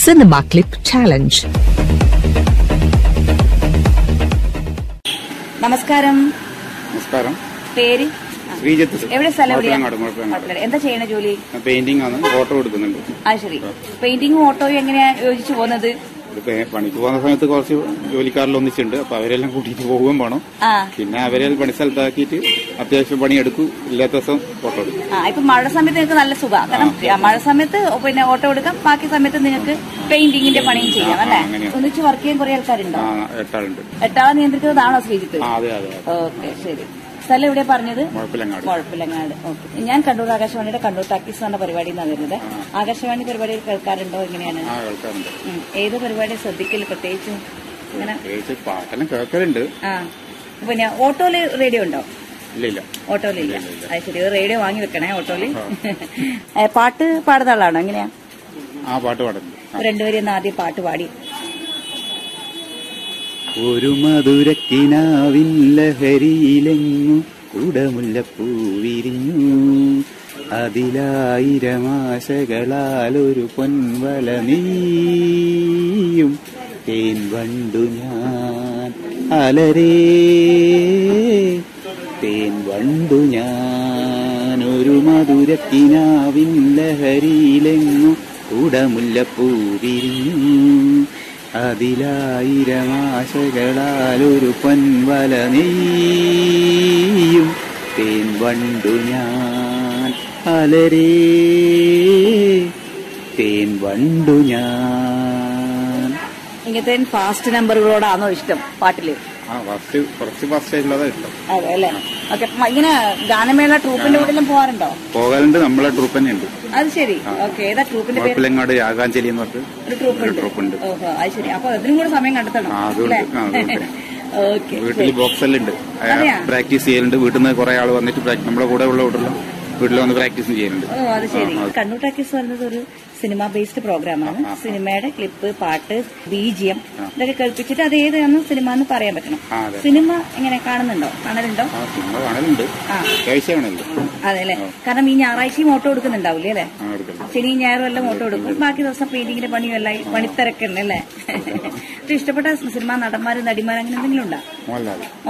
Cinema Clip Challenge. നമസ്കാരം നമസ്കാരം പേര് ശ്രീജിത്ത് എവിടെ സ്ഥലം എവിടെയാ? മുഴപ്പിലങ്ങാട് മുഴപ്പിലങ്ങാട് കുഴപ്പമില്ല. എന്താ ചെയ്യണ ജോലി പെയിന്റിംഗ് ആണ് ഫോട്ടോ എടുക്കുന്നുണ്ട് ആ ശരി പെയിന്റിങ്ങും ഓട്ടോയും എങ്ങനെയാ യോജിച്ചു പോകുന്നത് ഇത് പേ- പണിക്ക് പോകുന്ന സമയത്ത് കുറച്ച് ജോലിക്കാരിൽ ഒന്നിച്ചുണ്ട് അപ്പൊ അവരെല്ലാം കൂട്ടിയിട്ട് പോകുകയും വേണം ആ പിന്നെ അവരെ പണി സ്ഥലത്താക്കിയിട്ട് അത്യാവശ്യം പണി എടുക്കും ഇല്ലാത്ത ദിവസം ഫോട്ടോ എടുക്കും ആ ഇപ്പൊ മഴ സമയത്ത് നിങ്ങൾക്ക് നല്ല സുഖം കാരണം ആ, മഴ സമയത്ത് പിന്നെ ഓട്ടോ എടുക്കാം ബാക്കി സമയത്ത് നിങ്ങൾക്ക് പെയിന്റിങ്ങിന്റെ പണിയും ചെയ്യാം അല്ലേ ആ, അങ്ങനെയാ. ഒന്നിച്ച് വർക്ക് ചെയ്യാൻ കുറെ ആൾക്കാരുണ്ടോ ആ എട്ടാളുണ്ട് എട്ടാളെ നിയന്ത്രിക്കുന്നതാണോ ശ്രീജിത്ത് ആ അതെ അതെ അതെ. ഓക്കെ ശരി സ്ഥലം എവിടെയാ പറഞ്ഞത് മുഴപ്പിലങ്ങാട് കുഴപ്പമില്ലങ്ങാട് ഓക്കെ ഞാൻ കണ്ണൂർ ആകാശവാണിയുടെ കണ്ണൂർ ടാക്കീസ് എന്ന പരിപാടി നിന്നാണ് വരുന്നത് ആകാശവാണി പരിപാടി കേൾക്കാറുണ്ടോ എങ്ങനെയാണ് ആ കേൾക്കാറുണ്ട് ഉം. ഏത് പരിപാടി ശ്രദ്ധിക്കൽ പ്രത്യേകിച്ചും അങ്ങനെ പ്രത്യേകിച്ച് പാട്ടെല്ലാം കേൾക്കലുണ്ട് ആ പിന്നെ ഓട്ടോയില് റേഡിയോ ഉണ്ടോ ഇല്ല ഇല്ല ഓട്ടോയിലില്ല അത് ശരി ഒരു റേഡിയോ വാങ്ങി വെക്കണേ ഓട്ടോയില് ഏ, പാട്ട് പാടുന്ന ആളാണോ എങ്ങനെയാ ആ പാട്ട് പാടുന്നുണ്ട് ആ. രണ്ടുപേരും ഒന്ന് ആദ്യം പാട്ട് പാടി ഒരു മധുരക്കിനാവിൻ ലഹരിയിലെങ്ങു കുടമുല്ലപ്പൂ വിരിഞ്ഞു അതിലായിരമാശകളാൽ ഒരു പൊൻവല നീയും തേൻ വണ്ടു ഞാൻ അലരേ തേൻ വണ്ടു ഞാൻ ഒരു മധുരക്കിനാവിൻ ലഹരിയിലെങ്ങു കുടമുല്ലപ്പൂ വിരിഞ്ഞു അതിലായിരമാശകളാൽ ഒരു പൊൻവല നെയ്യും തേൻ വണ്ടു ഞാൻ അലരേ തേൻ വണ്ടു ഞാൻ ഇങ്ങനത്തെ ഫാസ്റ്റ് നമ്പറുകളോടാണോ ഇഷ്ടം പാട്ടില് ആ ഫസ്റ്റ് കുറച്ച് ഫസ്റ്റ് ആയിട്ടുള്ളതാ ഇഷ്ടം അതെ അല്ലേ ഓക്കെ ഇങ്ങനെ ഗാനമേള ട്രൂപ്പിന്റെ കൂടെ പോകാറുണ്ടോ പോകാറുണ്ട് നമ്മളെ ട്രൂപ്പ് തന്നെ ഉണ്ട് അത് ശരി ഓക്കെ ഏതാ ട്രൂപ്പിന്റെ പേര് കുഴപ്പമില്ലങ്ങാട് യാഗാഞ്ജലി എന്ന് പറഞ്ഞിട്ട് ഒരു ട്രൂപ്പ് ഒരു ഉണ്ട് ട്രൂപ്പ് ഉണ്ട് ഓഹോ അത് ശരി അപ്പൊ അതിനും കൂടെ സമയം കണ്ടെത്തണം ആ, അതുണ്ട്. അല്ലേ ആ, അതുണ്ട്. ഓക്കെ വീട്ടിൽ ബോക്സ് എല്ലാം ഉണ്ട് അതെയാ? പ്രാക്ടീസ് ചെയ്യലുണ്ട് വീട്ടിൽ നിന്ന് കുറെ ആൾ വന്നിട്ട് പ്രാക്- നമ്മുടെ കൂടെ ഉള്ള വീട്ടിലും വീട്ടിൽ വന്ന് പ്രാക്ടീസ് ചെയ്യുന്നുണ്ട് ഓ അത് ശരി ആ, ആ. കണ്ണൂർ ടാക്കീസ് പറയുന്നത് ഒരു സിനിമ ബേസ്ഡ് പ്രോഗ്രാമാണ് ആ, ആ. സിനിമയുടെ ക്ലിപ്പ് പാട്ട് ബീജിയം ഇതൊക്കെ കേൾപ്പിച്ചിട്ട് അത് ഏതാണെന്ന് സിനിമ എന്ന് പറയാൻ പറ്റണം ആ, അതെ. സിനിമ എങ്ങനെ കാണുന്നുണ്ടോ കാണലുണ്ടോ ആ സിനിമ കാണലുണ്ട് ആ അത്യാവശ്യം കാണലുണ്ട് അതെ അല്ലേ കാരണം ഈ ഞായറാഴ്ചയും ഓട്ടോ എടുക്കുന്നുണ്ടാവില്ലേ അല്ലേ ആ എടുക്കലുണ്ട് ശനി ഞായറും എല്ലാം ഓട്ടോ എടുക്കും ബാക്കി ദിവസം പെയിന്റിങ്ങിന്റെ പണിയും എല്ലാം ഈ പണിത്തിരക്കുണ്ട് അല്ലേ ഇഷ്ടപ്പെട്ട സിനിമ നടന്മാര് നടിമാർ അങ്ങനെ എന്തെങ്കിലും ഉണ്ടോ മോഹൻലാൽ